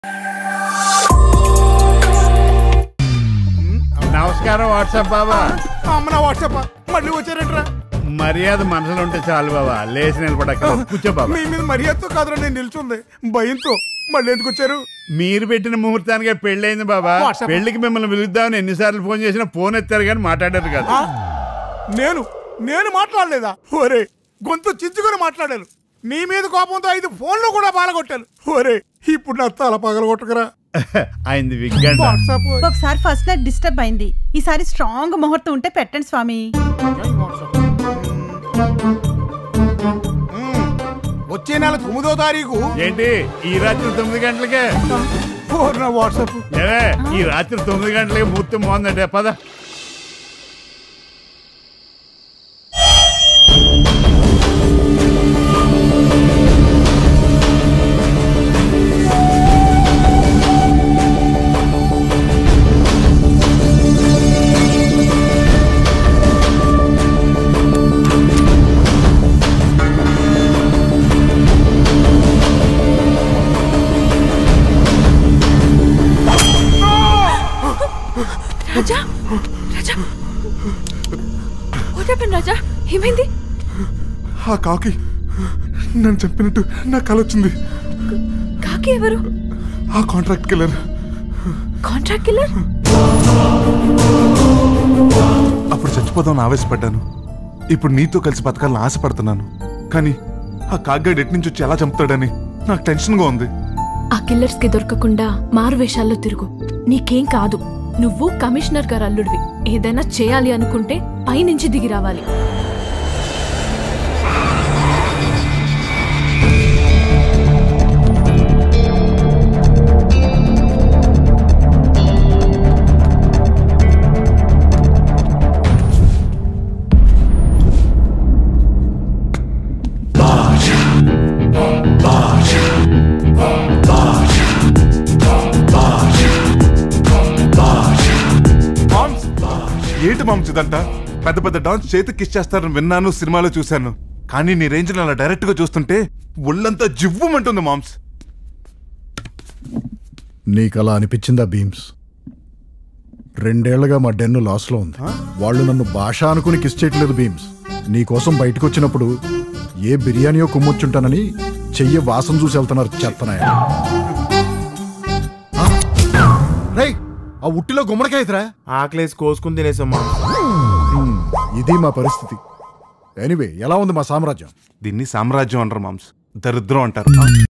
నమస్కారం వాట్సాప్ బాబా అమ్మ నా వాట్సాప్ మళ్ళీ వచ్చారంటరా మర్యాద మనసులో ఉంటే చాలు బాబా లేచి నిలబడక కూర్చో బాబా మీ మీద మర్యాదతో కాదురా నేను నిల్చుంది భయంతో మళ్ళీ ఎందుకు వచ్చారు మీరు పెట్టిన ముహూర్తానికి పెళ్ళైంది బాబా వాట్సాప్. పెళ్లికి మిమ్మల్ని పిలుద్దామని ఎన్నిసార్లు ఫోన్ చేసినా ఫోన్ ఎత్తారు కానీ మాట్లాడారు కదా ఆ? నేను నేను మాట్లాడలేదా ఒరే గొంతు చించుకొని మాట్లాడాను నీ మీద కోపంతో ఐదు ఫోన్లు కూడా బాలగొట్టాను ఒరే ఇప్పుడు నా తల పగలగొట్టకరా ఆయనది విగ్గంట వాట్సాప్ ఒకసారి ఫస్ట్ నైట్ డిస్టర్బ్ అయింది ఈసారి స్ట్రాంగ్ ముహూర్తం ఉంటే పెట్టండి స్వామి మ్మ్. వచ్చే నెల తొమ్మిదో తారీఖు ఏంటి ఈ రాత్రి తొమ్మిది గంటలకే ఫోర్ నా వాట్సాప్ ఏవే ఈ రాత్రి తొమ్మిది గంటలకే ముహూర్తం బాగుందంటే పద రాజా రాజా వాట్ హ్యాపెన్ రాజా ఏమైంది ఆ కాకి నన్ను చెప్పినట్టు నా కల వచ్చింది కాకి ఎవరు ఆ కాంట్రాక్ట్ కిల్లర్ కాంట్రాక్ట్ కిల్లర్ అప్పుడు చచ్చిపోదామని ఆవేశపడ్డాను ఇప్పుడు నీతో కలిసి బతకాలని ఆశపడుతున్నాను కానీ ఆ కాగ్గాడు ఎటు నుంచి వచ్చి ఎలా చంపుతాడని నాకు టెన్షన్గా ఉంది ఆ కిల్లర్స్ కి దొరకకుండా మారు వేషాల్లో తిరుగు నీకేం కాదు నువ్వు కమిషనర్ గారు అల్లుడివి ఏదైనా చేయాలి అనుకుంటే పైనుంచి దిగి రావాలి మామ్స్ ఏంటి మామ్స్ ఇదంట పెద్ద పెద్ద డాన్స్ చేతికి కిస్ చేస్తారని విన్నాను సినిమాలో చూశాను కానీ నీ రేంజ్ అలా డైరెక్ట్ గా చూస్తుంటే ఒళ్ళంతా జివ్వమంటుంది మామ్స్ నీకు అలా అనిపించిందా బీమ్స్ రెండేళ్లుగా మా డెన్ను లాస్లో ఉంది వాళ్ళు నన్ను భాష అనుకుని కిస్ చేయట్లేదు బీమ్స్ నీకోసం బయటకు వచ్చినప్పుడు ఏ బిర్యానీయో కుమ్మొచ్చుంటానని చెయ్యి వాసన చూసి వెళ్తున్నారు చెత్తనాయ రేయ్ ఆ ఉట్టిలో గుమ్మడికాయతరా ఆకలేసి కోసుకుని తినేసమ్మా ఇది మా పరిస్థితి ఎనీవే ఎలా ఉంది మా సామ్రాజ్యం దీన్ని సామ్రాజ్యం అంటారు మామ్స్ దరిద్రం అంటారు